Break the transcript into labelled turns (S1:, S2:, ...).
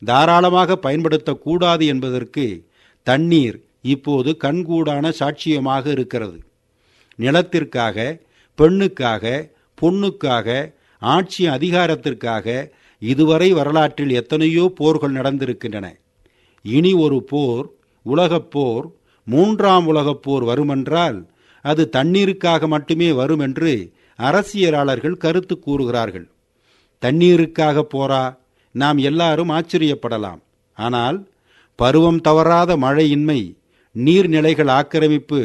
S1: தாராளமாக பயன்படுத்தக்கூடாது என்பதற்கு தண்ணீர் இப்போது கண்கூடான சாட்சியமாக இருக்கிறது நிலத்திற்காக பெண்ணுக்காக பொண்ணுக்காக ஆட்சி அதிகாரத்திற்காக இதுவரை வரலாற்றில் எத்தனையோ போர்கள் நடந்திருக்கின்றன இனி ஒரு போர் உலகப் போர் மூன்றாம் உலகப் போர் வருமென்றால் அது தண்ணீருக்காக மட்டுமே வரும் என்று அரசியலாளர்கள் கருத்து கூறுகிறார்கள் தண்ணீருக்காக போரா நாம் எல்லாரும் ஆச்சரியப்படலாம் ஆனால் பருவம் தவறாத மழையின்மை நீர்நிலைகள் ஆக்கிரமிப்பு